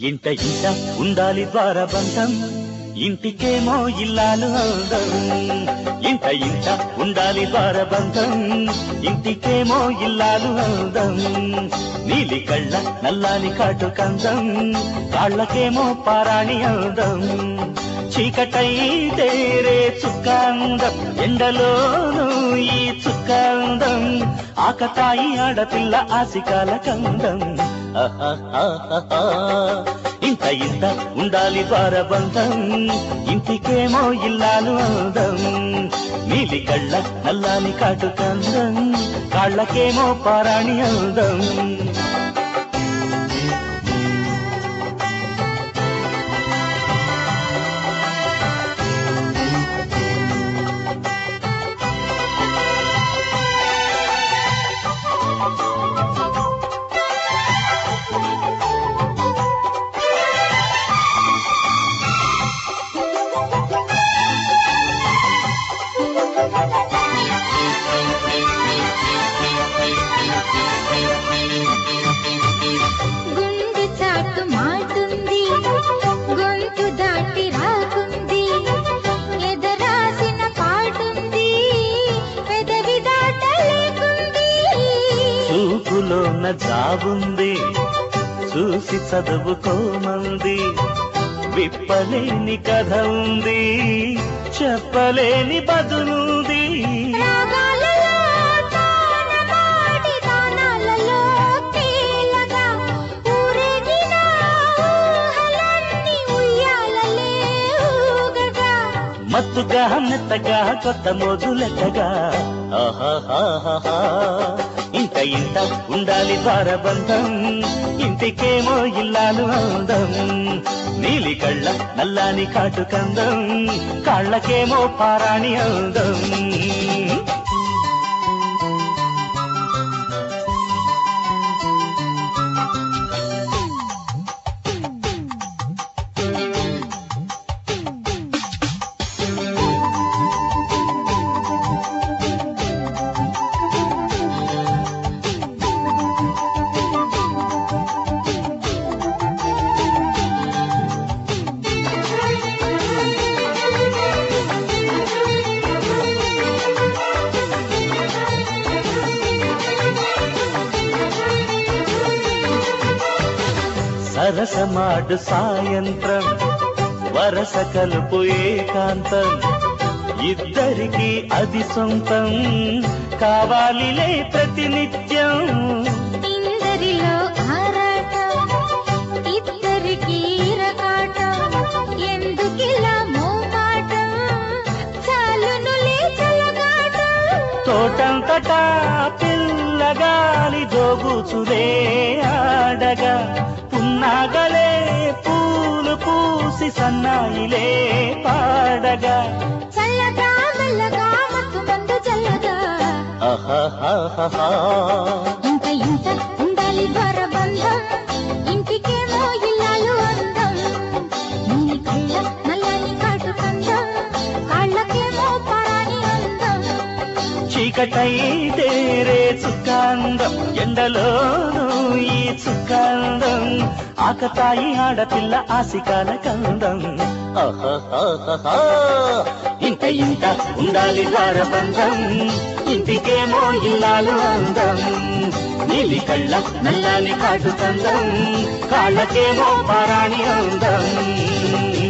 ఇంట ఇంట ఉండాలి ద్వారబంధం ఇంటికేమో ఇల్లాలు అందం ఇంట ఇంట ఉండాలి ద్వారబంధం ఇంటికేమో ఇల్లాలు అందం నీలి కళ్ళ నల్లాని కాటు కందం కాళ్ళకేమో పారాణి అందం చీకటైతే రే చుక్కాందం ఎండలోను ఈ చుక్కాందం ఆకతాయి ఆడపిల్ల ఆసికాల కందం ఆహాహాహాహా. ఇంత ఇంత ఉండాలి ద్వారబంధం ఇంటికేమో ఇల్లాలు అందం నీలి కళ్ళ నల్లాని కాటు కందం కాళ్ళకేమో పారాణి అందం గుండె చాటు మాటుంది గొంతు దాటి రాకుంది ఎదరాసిన పాటుంది పెదవి దాటలేకుంది చూపులోన జాబుంది చూసి చదువుకోమంది విప్పలేని కథ ఉంది చెప్పలేని బదులుంది రాగాలలో తానమాడి తానాలలో తేలగా ఊరేగిన ఊహలన్నీ ఉయ్యాలలే ఊగగా మత్తుగా మెత్తగా కొత్త మోజులెట్టగా ఆహాహాహాహా. ఇంత ఇంత ఉండాలి ద్వారబంధం ఇంటికేమో ఇల్లాలు అందం నీలి కళ్ళ నల్లాని కాటు కందం కాళ్ళకేమో పారాణి అందం సరసమాడు సాయంత్రం వరస కలుపు ఏకాంతం ఇద్దరికి అది సొంతం కావాలిలే ప్రతినిత్యం ఇందరిలో ఆరాటం ఇద్దరికి రకాటం ఎందుకిలా మోమాటం చాలునులే చలగాటం తోటంతటా పిల్లగాలి జోగుచులే ఆడగా పున్నాగలే పూలు పూసి సన్నాయిలే పాడగా చల్లగా మెల్లగా మత్తు మందు చల్లగా ఆహాహాహాహా. ఇంత ఇంత ఉండాలి ద్వారబంధం ఇంటికేమో ఇల్లాలు అందం నీలి కళ్ళ నల్లని కాటు కందం కాళ్ళకేమో పరాని అందం చీకటైతే రే చుక్కాందం ఎండలోను ఈ చుక్కాందం ఆకతాయి ఆడపిల్ల ఆసికాల కందం ఆహాహాహాహా. ఇంత ఇంత ఉండాలి ద్వారబంధం ఇంటికేమో ఇల్లాలు అందం నీలి కళ్ళ నల్లాని కాటు కందం కాళ్ళకేమో పారాణి అందం